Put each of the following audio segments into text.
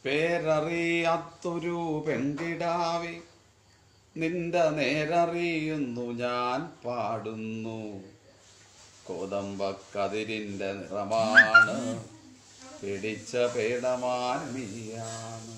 പേരറിയാത്തൊരു പെൺകിടാവെ നിന്റെ നേരറിയുന്നു ഞാൻ പാടുന്നു കോതമ്പക്കതിരിന്റെ നിറമാണ് പിടിച്ച പേടമാൻ നീയാണ്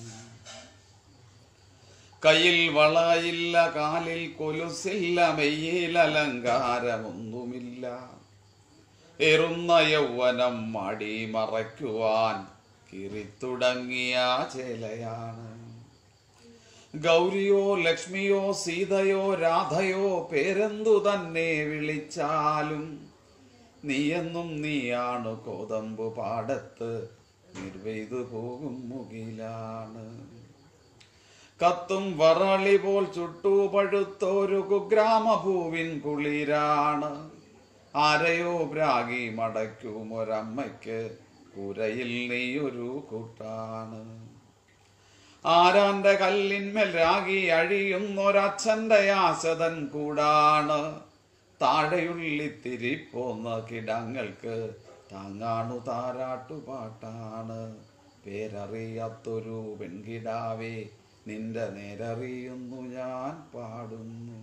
കയ്യിൽ വളയില്ല കാലിൽ കൊലുസില്ല മെയ്യിൽ അലങ്കാരമൊന്നുമില്ല എറുന്ന യൗവനം മടി മറയ്ക്കുവാൻ കിറിത്തുടങ്ങിയ ചേലയാണ് ഗൗരിയോ ലക്ഷ്മിയോ സീതയോ രാധയോ പേരെന്തു തന്നെ വിളിച്ചാലും നീയെന്നും നീയാണ് കോതമ്പു പാടത്ത് നിർവെയ്തു പോകും മുകിലാണ് കത്തും വറളി പോൽ ചുട്ടു പഴുത്തൊരു കുഗ്രാമഭൂവിൻ കുളിരാണ് ആരെയോ ബ്രാഗി മടയ്ക്കും ഒരമ്മയ്ക്ക് കുരയിൽ നീയൊരു കൂട്ടാണ് ആരാന്റെ കല്ലിന്മേൽ രാഗി അഴിയുന്നൊരച്ഛന്റെ ആശതൻ കൂടാണ് താഴെയുള്ളിത്തിരി പോന്ന കിടങ്ങൾക്ക് താങ്ങാണു താരാട്ടുപാട്ടാണ് പേരറിയാത്തൊരു പെൺകിടാവേ നിന്റെ നേരറിയുന്നു ഞാൻ പാടുന്നു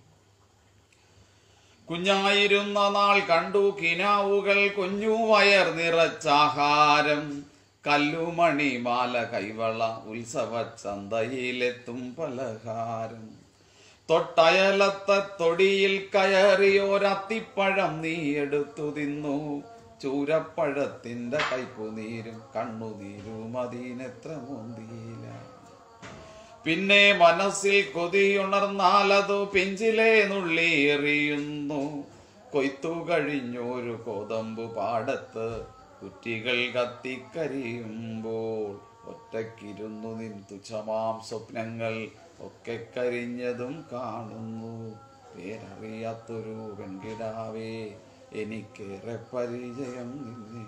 കുഞ്ഞായിരുന്ന നാൾ കണ്ടു കിനാവുകൾ കുഞ്ഞു വയർ നിറച്ചാഹാരം കല്ലുമണി മാല കൈവള ഉത്സവ ചന്തയിലെത്തും പലഹാരം തൊട്ടയലത്തെ തൊടിയിൽ കയറിയോരത്തിപ്പഴം നീ എടുത്തു തിന്നു ചൂരപ്പഴത്തിന്റെ കൈപ്പുനീരും കണ്ണുനീരും അതിനെത്ര മോന്തിയില്ല പിന്നെ മനസ്സിൽ കൊതിയുണർന്നാലതു പിഞ്ചിലെ നുള്ളി എറിയുന്നു കൊയ്ത്തു കഴിഞ്ഞൊരു കോതമ്പു പാടത്ത് കുറ്റികൾ കത്തിക്കരിയുമ്പോൾ ഒറ്റക്കിരുന്നു നിൻ തുച്ഛമാം സ്വപ്നങ്ങൾ ഒക്കെ കരിഞ്ഞതും കാണുന്നു പേരറിയാത്തൊരു പെൺകിടാവേ എനിക്കേറെ പരിചയം നിന്നെ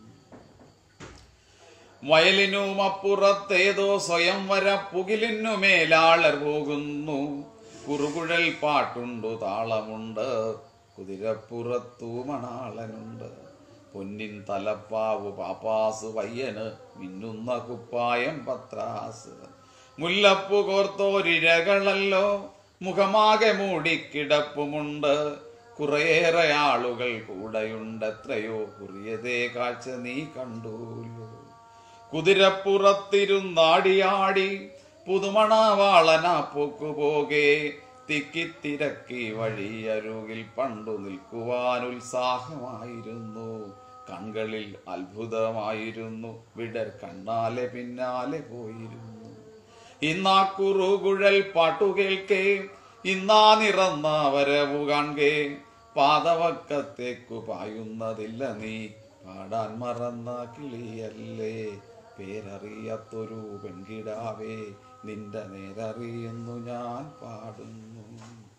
വയലിനും അപ്പുറത്തേതോ സ്വയംവര പുകിലിനു മേലാളർ പോകുന്നു കുറുകുഴൽ പാട്ടുണ്ടു താളമുണ്ട് കുതിരപ്പുറത്തു മണാളനുണ്ട് പൊന്നിൻ തലപ്പാവ് പാപ്പാസ് പയ്യന് മിന്നുന്ന കുപ്പായം പത്രാസ് മുല്ലപ്പു കോർത്തോരിഴകളല്ലോ മുഖമാകെ മൂടിക്കിടപ്പുമുണ്ട് കുറേയേറെ ആളുകൾ കൂടെയുണ്ട് എത്രയോ കുറിയതേ കാഴ്ച നീ കണ്ടൂല്ലോ കുതിരപ്പുറത്തിരുന്നാടിയാടി പുതുമണവാളന പോക്കുപോകെ തിക്കിത്തിരക്കി വഴിയരുകിൽ പണ്ടു നിൽക്കുവാൻ ഉത്സാഹമായിരുന്നു കൺകളിൽ അത്ഭുതമായിരുന്നു വിടർ കണ്ണാലെ പിന്നാലെ പോയിരുന്നു ഇന്നാ കുറുകുഴൽ പാട്ടുകേൾക്കേ ഇന്നാ നിറന്ന വരവു കാൺകേ പാതവക്കത്തേക്കു പായുന്നതില്ല നീ പാടാൻ മറന്ന കിളിയല്ലേ പേരറിയാത്തൊരു പെൺകിടാവേ നിന്റെ നേരറിയുന്നു ഞാൻ പാടുന്നു